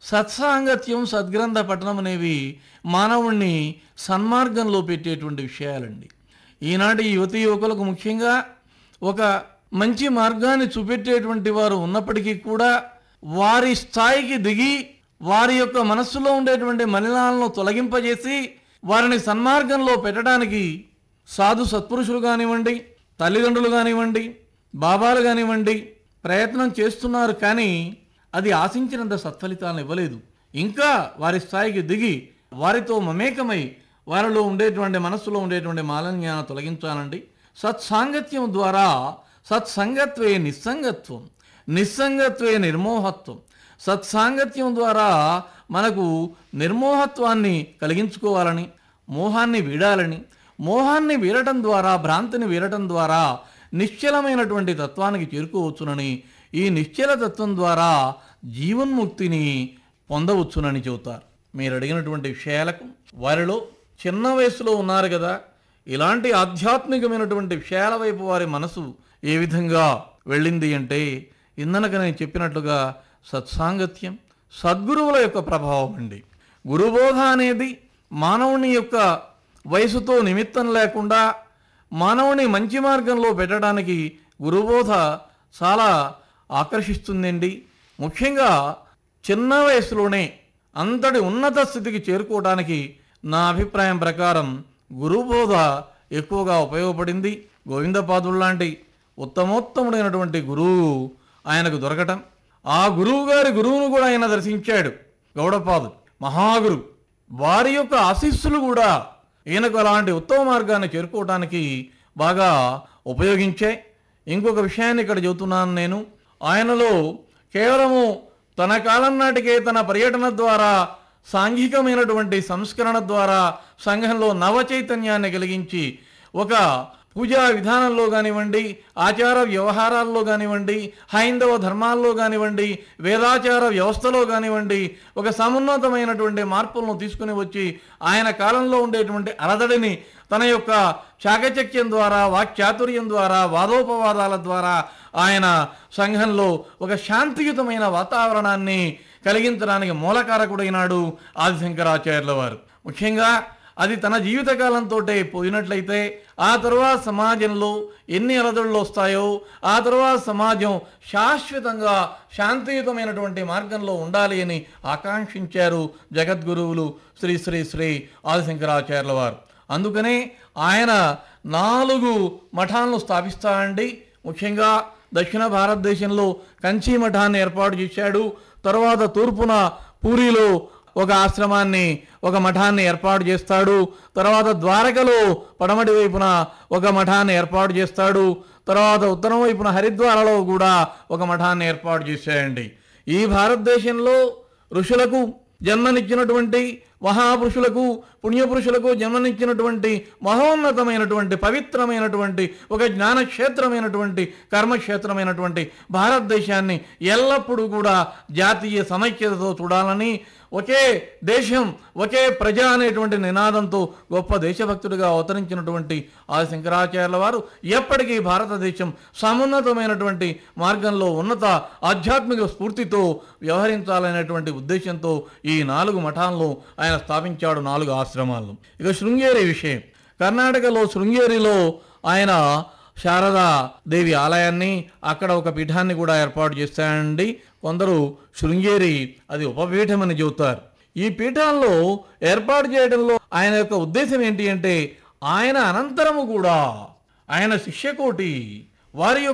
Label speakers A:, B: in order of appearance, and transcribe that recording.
A: సత్సాంగత్యం సద్గ్రంథ పఠనం అనేవి మానవుణ్ణి సన్మార్గంలో పెట్టేటువంటి విషయాలండి ఈనాటి యువతి యువకులకు ముఖ్యంగా ఒక మంచి మార్గాన్ని చూపెట్టేటువంటి వారు ఉన్నప్పటికీ కూడా వారి స్థాయికి దిగి వారి యొక్క మనస్సులో ఉండేటువంటి మలినాలను తొలగింపజేసి వారిని సన్మార్గంలో పెట్టడానికి సాధు సత్పురుషులు కానివ్వండి తల్లిదండ్రులు కానివ్వండి బాబాలు కానివ్వండి ప్రయత్నం చేస్తున్నారు కానీ అది ఆశించినంత సత్ఫలితాలను ఇవ్వలేదు ఇంకా వారి స్థాయికి దిగి వారితో మమేకమై వారిలో ఉండేటువంటి మనస్సులో ఉండేటువంటి మాలిన్యాన్ని తొలగించాలండి సత్సాంగత్యం ద్వారా సత్సంగత్వే నిస్సంగత్వం నిస్సంగత్వే నిర్మోహత్వం సత్సాంగత్యం ద్వారా మనకు నిర్మోహత్వాన్ని కలిగించుకోవాలని మోహాన్ని వీడాలని మోహాన్ని వీడటం ద్వారా భ్రాంతిని వీడటం ద్వారా నిశ్చలమైనటువంటి తత్వానికి చేరుకోవచ్చునని ఈ నిశ్చల తత్వం ద్వారా జీవన్ముక్తిని పొందవచ్చునని చెబుతారు మీరు అడిగినటువంటి విషయాలకు వారిలో చిన్న వయసులో ఉన్నారు కదా ఇలాంటి ఆధ్యాత్మికమైనటువంటి విషయాల వైపు వారి మనసు ఏ విధంగా వెళ్ళింది అంటే ఇందనక నేను చెప్పినట్లుగా సత్సాంగత్యం సద్గురువుల యొక్క ప్రభావం అండి గురుబోధ అనేది మానవుని యొక్క వయసుతో నిమిత్తం లేకుండా మానవుని మంచి మార్గంలో పెట్టడానికి గురుబోధ చాలా ఆకర్షిస్తుందండి ముఖ్యంగా చిన్న వయసులోనే అంతటి ఉన్నత స్థితికి చేరుకోవడానికి నా అభిప్రాయం ప్రకారం గురుబోధ ఎక్కువగా ఉపయోగపడింది గోవిందపాదులు లాంటి ఉత్తమోత్తముడైనటువంటి గురువు ఆయనకు దొరకటం ఆ గురువు గారి గురువును కూడా ఆయన దర్శించాడు గౌడపాదు మహాగురు వారి యొక్క ఆశీస్సులు కూడా ఈయనకు అలాంటి ఉత్తమ మార్గాన్ని చేరుకోవడానికి బాగా ఉపయోగించాయి ఇంకొక విషయాన్ని ఇక్కడ చెబుతున్నాను నేను ఆయనలో కేవలము తన కాలం నాటికే తన పర్యటన ద్వారా సాంఘికమైనటువంటి సంస్కరణ ద్వారా సంఘంలో నవ చైతన్యాన్ని కలిగించి ఒక పూజా విధానంలో కానివ్వండి ఆచార వ్యవహారాల్లో కానివ్వండి హైందవ ధర్మాల్లో కానివ్వండి వేదాచార వ్యవస్థలో కానివ్వండి ఒక సమున్నతమైనటువంటి మార్పులను తీసుకుని వచ్చి ఆయన కాలంలో ఉండేటువంటి అలదడిని తన యొక్క చాకచక్యం ద్వారా వాక్చాతుర్యం ద్వారా వాదోపవాదాల ద్వారా ఆయన సంఘంలో ఒక శాంతియుతమైన వాతావరణాన్ని కలిగించడానికి మూలకారకుడైనాడు ఆదిశంకరాచార్యుల వారు ముఖ్యంగా అది తన జీవితకాలంతో పోయినట్లయితే ఆ తర్వాత సమాజంలో ఎన్ని అలదడులు వస్తాయో ఆ తర్వాత సమాజం శాశ్వతంగా శాంతియుతమైనటువంటి మార్గంలో ఉండాలి అని ఆకాంక్షించారు జగద్గురువులు శ్రీ శ్రీ శ్రీ ఆదిశంకరాచార్యుల వారు అందుకనే ఆయన నాలుగు మఠాలను స్థాపిస్తాడండి ముఖ్యంగా దక్షిణ భారతదేశంలో కంచి మఠాన్ని ఏర్పాటు చేశాడు తర్వాత తూర్పున పూరిలో ఒక ఆశ్రమాన్ని ఒక మఠాన్ని ఏర్పాటు చేస్తాడు తర్వాత ద్వారకలో పడమటి వైపున ఒక మఠాన్ని ఏర్పాటు చేస్తాడు తర్వాత ఉత్తరం వైపున హరిద్వారలో కూడా ఒక మఠాన్ని ఏర్పాటు చేశాయండి ఈ భారతదేశంలో ఋషులకు జన్మనిచ్చినటువంటి మహాపురుషులకు పుణ్యపురుషులకు జన్మనిచ్చినటువంటి మహోన్నతమైనటువంటి పవిత్రమైనటువంటి ఒక జ్ఞానక్షేత్రమైనటువంటి కర్మక్షేత్రమైనటువంటి భారతదేశాన్ని ఎల్లప్పుడూ కూడా జాతీయ సమైక్యతతో చూడాలని ఒకే దేశం ఒకే ప్రజ అనేటువంటి నినాదంతో గొప్ప దేశభక్తుడిగా అవతరించినటువంటి ఆ శంకరాచార్యుల వారు ఎప్పటికీ భారతదేశం సమున్నతమైనటువంటి మార్గంలో ఉన్నత ఆధ్యాత్మిక స్ఫూర్తితో వ్యవహరించాలనేటువంటి ఉద్దేశంతో ఈ నాలుగు మఠాలను ఆయన స్థాపించాడు నాలుగు ఆశ్రమాలను ఇక శృంగేరి విషయం కర్ణాటకలో శృంగేరిలో ఆయన శారదా దేవి ఆలయాన్ని అక్కడ ఒక పీఠాన్ని కూడా ఏర్పాటు చేశాడండి కొందరు శృంగేరి అది ఉపపీఠమని చెబుతారు ఈ పీఠాల్లో ఏర్పాటు చేయడంలో ఆయన యొక్క ఉద్దేశం ఏంటి అంటే ఆయన అనంతరము కూడా ఆయన శిష్యకోటి వారి యొక్క